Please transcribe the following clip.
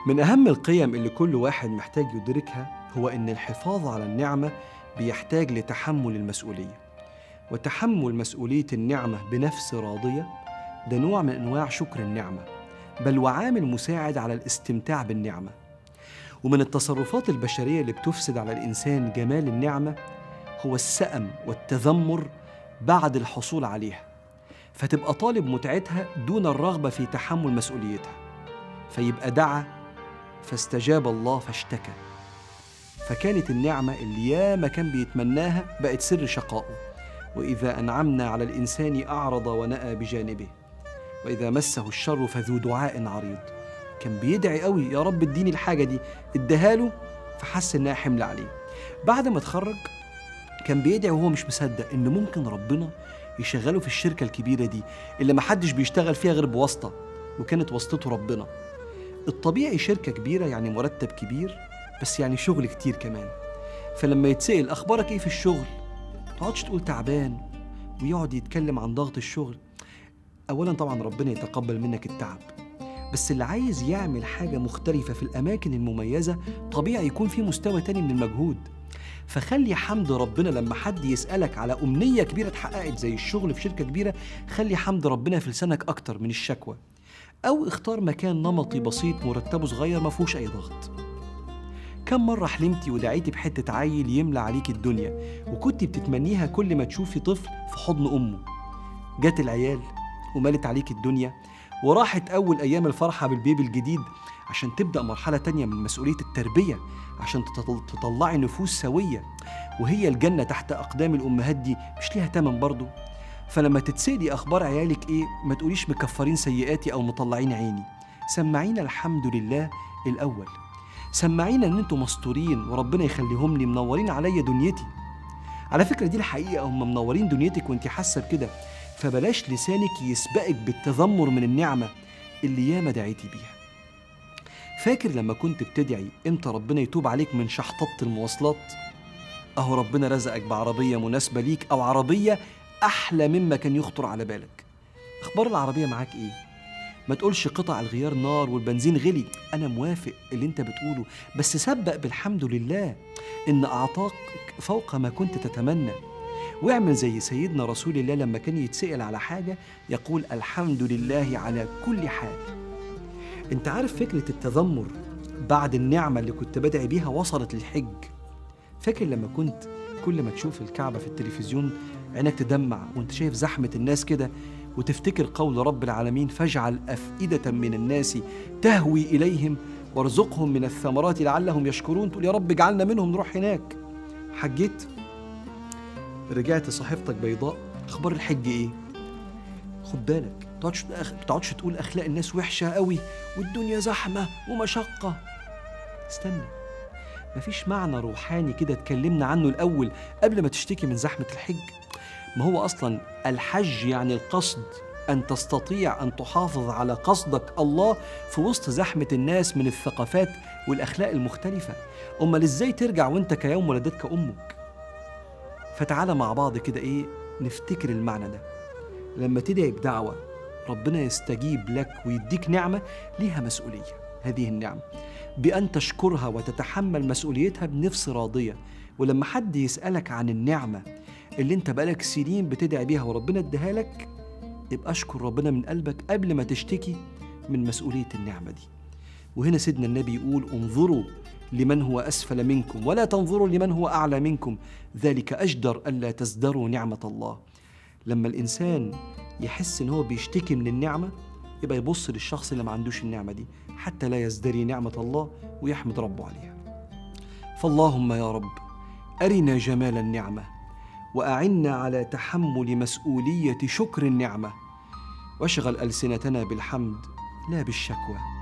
من أهم القيم اللي كل واحد محتاج يدركها هو إن الحفاظ على النعمة بيحتاج لتحمل المسؤولية وتحمل مسؤولية النعمة بنفس راضية ده نوع من أنواع شكر النعمة بل وعامل مساعد على الاستمتاع بالنعمة ومن التصرفات البشرية اللي بتفسد على الإنسان جمال النعمة هو السأم والتذمر بعد الحصول عليها فتبقى طالب متعتها دون الرغبة في تحمل مسؤوليتها فيبقى دعا فاستجاب الله فاشتكى فكانت النعمة اللي ياما كان بيتمناها بقت سر شقائه وإذا أنعمنا على الإنسان أعرض ونأى بجانبه وإذا مسه الشر فذو دعاء عريض كان بيدعي قوي يا رب اديني الحاجة دي اداها له فحس إنها حمل عليه بعد ما اتخرج كان بيدعي وهو مش مصدق إن ممكن ربنا يشغله في الشركة الكبيرة دي اللي محدش بيشتغل فيها غير بواسطة وكانت واسطته ربنا الطبيعي شركة كبيرة يعني مرتب كبير بس يعني شغل كتير كمان فلما يتسأل أخبارك إيه في الشغل تقعدش تقول تعبان ويقعد يتكلم عن ضغط الشغل أولا طبعا ربنا يتقبل منك التعب بس اللي عايز يعمل حاجة مختلفة في الأماكن المميزة طبيعي يكون في مستوى تاني من المجهود فخلي حمد ربنا لما حد يسألك على أمنية كبيرة اتحققت زي الشغل في شركة كبيرة خلي حمد ربنا في لسانك أكتر من الشكوى أو اختار مكان نمطي بسيط مرتبه صغير ما فيهوش أي ضغط كم مرة حلمتي ودعيتي بحتة عيل يملى عليك الدنيا وكنت بتتمنيها كل ما تشوفي طفل في حضن أمه جت العيال وملت عليك الدنيا وراحت أول أيام الفرحة بالبيبي الجديد عشان تبدأ مرحلة تانية من مسؤولية التربية عشان تطل- تطلعي نفوس سوية وهي الجنة تحت أقدام الأمهات دي مش ليها تمن برضو فلما تتسألي أخبار عيالك إيه ما تقوليش مكفرين سيئاتي أو مطلعين عيني سمعينا الحمد لله الأول سمعينا إن أنتوا مستورين وربنا يخليهم لي منورين عليا دنيتي على فكرة دي الحقيقة هم منورين دنيتك وانت حاسة بكده فبلاش لسانك يسبقك بالتذمر من النعمة اللي ياما دعيتي بيها فاكر لما كنت بتدعي امتى ربنا يتوب عليك من شحططة المواصلات اهو ربنا رزقك بعربية مناسبة ليك او عربية احلى مما كان يخطر على بالك اخبار العربية معاك ايه ما تقولش قطع الغيار نار والبنزين غلي انا موافق اللي انت بتقوله بس سبق بالحمد لله ان اعطاك فوق ما كنت تتمنى واعمل زي سيدنا رسول الله لما كان يتسأل على حاجة يقول الحمد لله على كل حال انت عارف فكرة التذمر بعد النعمة اللي كنت بدعي بيها وصلت للحج فاكر لما كنت كل ما تشوف الكعبة في التلفزيون عينك تدمع وانت شايف زحمة الناس كده وتفتكر قول رب العالمين فاجعل أفئدة من الناس تهوي إليهم وارزقهم من الثمرات لعلهم يشكرون تقول يا رب اجعلنا منهم نروح هناك حجيت رجعت صحيفتك بيضاء اخبار الحج ايه خد بالك تقعدش تقعدش تقول اخلاق الناس وحشه قوي والدنيا زحمه ومشقه استنى مفيش معنى روحاني كده اتكلمنا عنه الاول قبل ما تشتكي من زحمه الحج ما هو اصلا الحج يعني القصد ان تستطيع ان تحافظ على قصدك الله في وسط زحمه الناس من الثقافات والاخلاق المختلفه امال ازاي ترجع وانت كيوم ولدتك امك فتعالى مع بعض كده ايه نفتكر المعنى ده لما تدعي بدعوة ربنا يستجيب لك ويديك نعمة ليها مسؤولية هذه النعمة بأن تشكرها وتتحمل مسؤوليتها بنفس راضية ولما حد يسألك عن النعمة اللي انت بقالك سنين بتدعي بيها وربنا اداها لك يبقى اشكر ربنا من قلبك قبل ما تشتكي من مسؤولية النعمة دي وهنا سيدنا النبي يقول انظروا لمن هو أسفل منكم ولا تنظروا لمن هو أعلى منكم ذلك أجدر ألا تزدروا نعمة الله لما الإنسان يحس إن هو بيشتكي من النعمة يبقى يبص للشخص اللي ما عندوش النعمة دي حتى لا يزدري نعمة الله ويحمد ربه عليها فاللهم يا رب أرنا جمال النعمة وأعنا على تحمل مسؤولية شكر النعمة واشغل ألسنتنا بالحمد لا بالشكوى